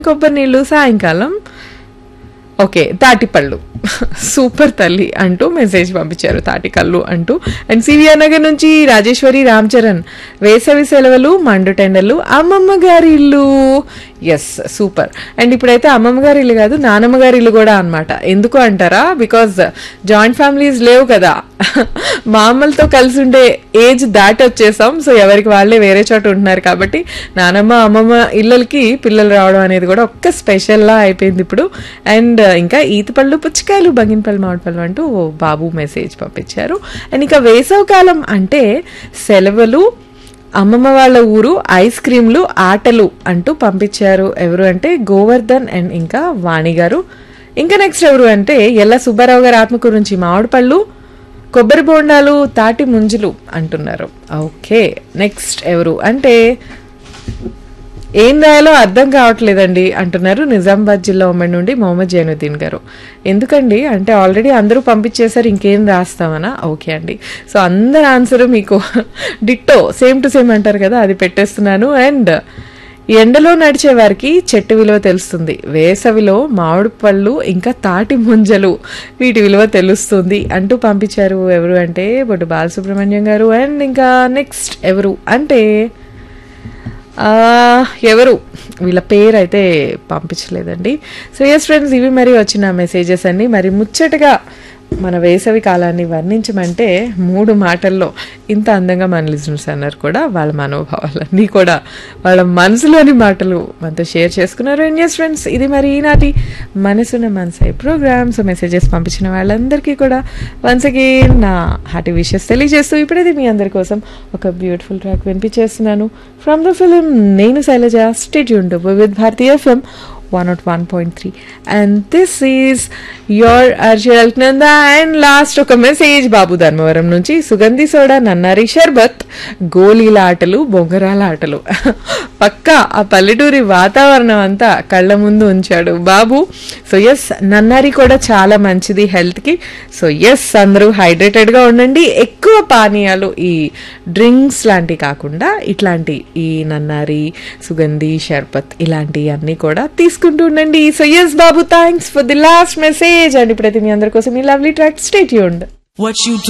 కొబ్బరి నీళ్ళు సాయంకాలం ఓకే తాటిపళ్ళు సూపర్ తల్లి అంటూ మెసేజ్ పంపించారు తాటికల్లు అంటూ అండ్ సివిఆర్ నగర్ నుంచి రాజేశ్వరి రామ్ చరణ్ వేసవి సెలవులు మండు టెండలు అమ్మమ్మ గారి ఇల్లు ఎస్ సూపర్ అండ్ ఇప్పుడైతే అమ్మమ్మ గారి ఇల్లు కాదు నానమ్మ గారి ఇల్లు కూడా అన్నమాట ఎందుకు అంటారా బికాజ్ జాయింట్ ఫ్యామిలీస్ లేవు కదా మా అమ్మలతో కలిసి ఉండే ఏజ్ దాటి వచ్చేసాం సో ఎవరికి వాళ్ళే వేరే చోట ఉంటున్నారు కాబట్టి నానమ్మ అమ్మమ్మ ఇళ్ళకి పిల్లలు రావడం అనేది కూడా ఒక్క స్పెషల్లా అయిపోయింది ఇప్పుడు అండ్ ఇంకా ఈతపళ్ళు పుచ్చకాయలు బంగినపల్లి మామిడిపళ్ళు అంటూ ఓ బాబు మెసేజ్ పంపించారు అండ్ ఇంకా వేసవకాలం అంటే సెలవులు అమ్మమ్మ వాళ్ళ ఊరు ఐస్ క్రీమ్లు ఆటలు అంటూ పంపించారు ఎవరు అంటే గోవర్ధన్ అండ్ ఇంకా వాణి గారు ఇంకా నెక్స్ట్ ఎవరు అంటే ఎల్ల సుబ్బారావు గారి ఆత్మకూరు నుంచి మామిడిపళ్ళు కొబ్బరి బోండాలు తాటి ముంజులు అంటున్నారు ఓకే నెక్స్ట్ ఎవరు అంటే ఏం రాయాలో అర్థం కావట్లేదండి అంటున్నారు నిజామాబాద్ జిల్లా ఉమ్మడి నుండి మొహమ్మద్ జైనుద్దీన్ గారు ఎందుకండి అంటే ఆల్రెడీ అందరూ పంపించేశారు ఇంకేం రాస్తామనా ఓకే అండి సో అందరి ఆన్సర్ మీకు డిట్టో సేమ్ టు సేమ్ అంటారు కదా అది పెట్టేస్తున్నాను అండ్ ఎండలో నడిచే వారికి చెట్టు విలువ తెలుస్తుంది వేసవిలో మామిడి పళ్ళు ఇంకా తాటి ముంజలు వీటి విలువ తెలుస్తుంది అంటూ పంపించారు ఎవరు అంటే బొడ్డు బాలసుబ్రహ్మణ్యం గారు అండ్ ఇంకా నెక్స్ట్ ఎవరు అంటే ఆ, ఎవరు వీళ్ళ పేరు అయితే పంపించలేదండి సో ఎస్ ఫ్రెండ్స్ ఇవి మరి వచ్చిన మెసేజెస్ అన్ని మరి ముచ్చటగా మన వేసవి కాలాన్ని వర్ణించమంటే మూడు మాటల్లో ఇంత అందంగా మన లిజనర్స్ అన్నారు కూడా వాళ్ళ మనోభావాలన్నీ కూడా వాళ్ళ మనసులోని మాటలు మనతో షేర్ చేసుకున్నారు అండ్ ఎస్ ఫ్రెండ్స్ ఇది మరి ఈనాటి మనసున మనసై ప్రోగ్రామ్ సో మెసేజెస్ పంపించిన వాళ్ళందరికీ కూడా వన్స్ అగైన్ నా హార్టీ విషెస్ తెలియజేస్తూ ఇప్పుడైతే మీ అందరి కోసం ఒక బ్యూటిఫుల్ ట్రాక్ వినిపించేస్తున్నాను from the film Nenu Sailaja stay యూన్ with Bharatiya FM one naught one point three and this is your RJ Nanda and last ఒక మెసేజ్ బాబు ధర్మవరం నుంచి సుగంధి సోడా నన్నారి షర్బత్ గోళీల ఆటలు బొంగరాల ఆటలు పక్కా ఆ పల్లెటూరి వాతావరణం అంతా కళ్ళ ముందు ఉంచాడు బాబు సో ఎస్ నన్నారి కూడా చాలా మంచిది హెల్త్కి సో ఎస్ అందరూ హైడ్రేటెడ్గా ఉండండి ఎక్కువ పానీయాలు ఈ డ్రింక్స్ లాంటివి కాకుండా ఇట్లాంటి ఈ నన్నారి సుగంధి షర్బత్ ఇలాంటివి అన్నీ కూడా తీసుకుంటూ ఉండండి so yes Babu thanks for the last message and ఇప్పుడైతే మీ అందరి కోసం ఈ lovely track stay What you